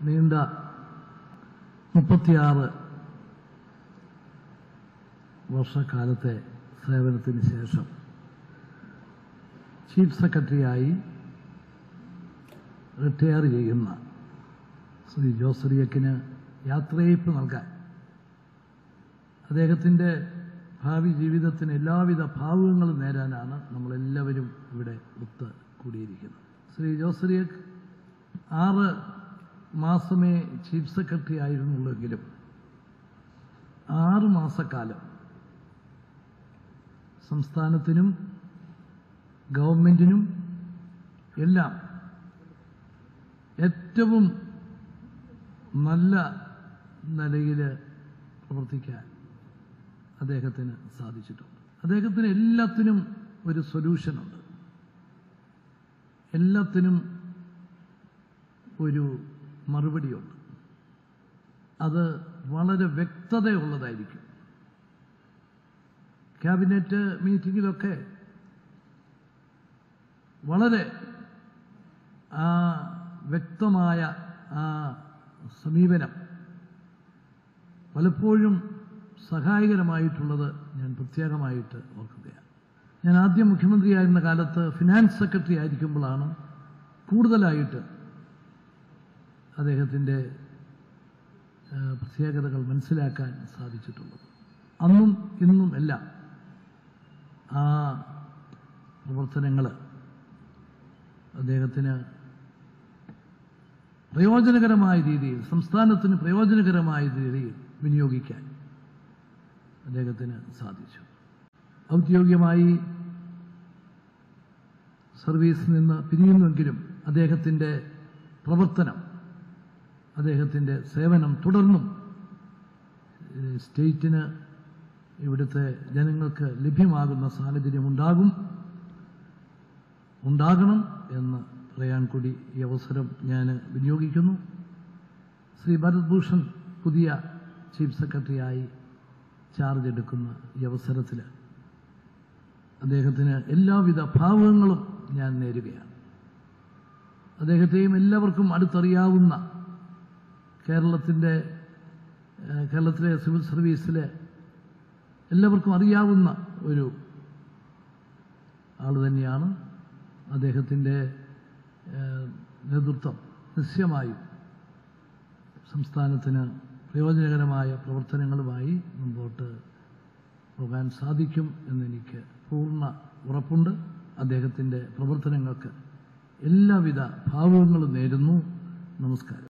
നീണ്ട മുപ്പത്തിയാറ് വർഷക്കാലത്തെ സേവനത്തിന് ശേഷം ചീഫ് സെക്രട്ടറിയായി റിട്ടയർ ചെയ്യുന്ന ശ്രീ ജോസറിയക്കിന് യാത്രയയപ്പ് നൽകാൻ അദ്ദേഹത്തിൻ്റെ ഭാവി ജീവിതത്തിന് എല്ലാവിധ ഭാവുകങ്ങളും നേരാനാണ് നമ്മളെല്ലാവരും ഇവിടെ ഒത്ത് കൂടിയിരിക്കുന്നത് ശ്രീ ജോസറിയക്ക് ആറ് മാസമേ ചീഫ് സെക്രട്ടറി ആയിരുന്നുള്ളെങ്കിലും ആറ് മാസക്കാലം സംസ്ഥാനത്തിനും ഗവൺമെന്റിനും എല്ലാം ഏറ്റവും നല്ല നിലയിൽ പ്രവർത്തിക്കാൻ അദ്ദേഹത്തിന് സാധിച്ചിട്ടുണ്ട് അദ്ദേഹത്തിന് എല്ലാത്തിനും ഒരു സൊല്യൂഷനുണ്ട് എല്ലാത്തിനും ഒരു മറുപടിയുണ്ട് അത് വളരെ വ്യക്തതയുള്ളതായിരിക്കും ക്യാബിനറ്റ് മീറ്റിങ്ങിലൊക്കെ വളരെ ആ വ്യക്തമായ ആ സമീപനം പലപ്പോഴും സഹായകരമായിട്ടുള്ളത് ഞാൻ പ്രത്യേകമായിട്ട് ഓർക്കുകയാണ് ഞാൻ ആദ്യം മുഖ്യമന്ത്രിയായിരുന്ന കാലത്ത് ഫിനാൻസ് സെക്രട്ടറി ആയിരിക്കുമ്പോഴാണ് കൂടുതലായിട്ട് അദ്ദേഹത്തിൻ്റെ ആ, പ്രത്യേകതകൾ മനസ്സിലാക്കാൻ സാധിച്ചിട്ടുള്ളത് അന്നും ഇന്നും എല്ലാം ആ പ്രവർത്തനങ്ങൾ അദ്ദേഹത്തിന് പ്രയോജനകരമായ രീതിയിൽ സംസ്ഥാനത്തിന് പ്രയോജനകരമായ രീതിയിൽ വിനിയോഗിക്കാൻ അദ്ദേഹത്തിന് സാധിച്ചു ഔദ്യോഗികമായി സർവീസിൽ നിന്ന് പിരിയുന്നുവെങ്കിലും അദ്ദേഹത്തിൻ്റെ പ്രവർത്തനം അദ്ദേഹത്തിൻ്റെ സേവനം തുടർന്നും ഏഹ്, സ്റ്റേറ്റിന് ഇവിടുത്തെ ജനങ്ങൾക്ക് ലഭ്യമാകുന്ന സാഹചര്യം ഉണ്ടാകും ഉണ്ടാകണം എന്ന് പറയാൻ കൂടി ഈ അവസരം ഞാൻ വിനിയോഗിക്കുന്നു ശ്രീ ഭരത് ഭൂഷൺ പുതിയ ചീഫ് സെക്രട്ടറിയായി ചാർജ് എടുക്കുന്ന ഈ അവസരത്തിൽ അദ്ദേഹത്തിന് എല്ലാവിധ ഭാവങ്ങളും ഞാൻ നേരുകയാണ് അദ്ദേഹത്തെയും എല്ലാവർക്കും അടുത്തറിയാവുന്ന കേരളത്തിൻ്റെ ഏഹ്, കേരളത്തിലെ സിവിൽ സർവീസിലെ എല്ലാവർക്കും അറിയാവുന്ന ഒരു ആൾ തന്നെയാണ് അദ്ദേഹത്തിൻ്റെ ഏഹ്, നേതൃത്വം നിശ്ചയമായും സംസ്ഥാനത്തിന് പ്രയോജനകരമായ പ്രവർത്തനങ്ങളുമായി മുമ്പോട്ട് പോകാൻ സാധിക്കും എന്നെനിക്ക് പൂർണ്ണ ഉറപ്പുണ്ട് അദ്ദേഹത്തിൻ്റെ പ്രവർത്തനങ്ങൾക്ക് എല്ലാവിധ ഭാവങ്ങളും നേരുന്നു നമസ്കാരം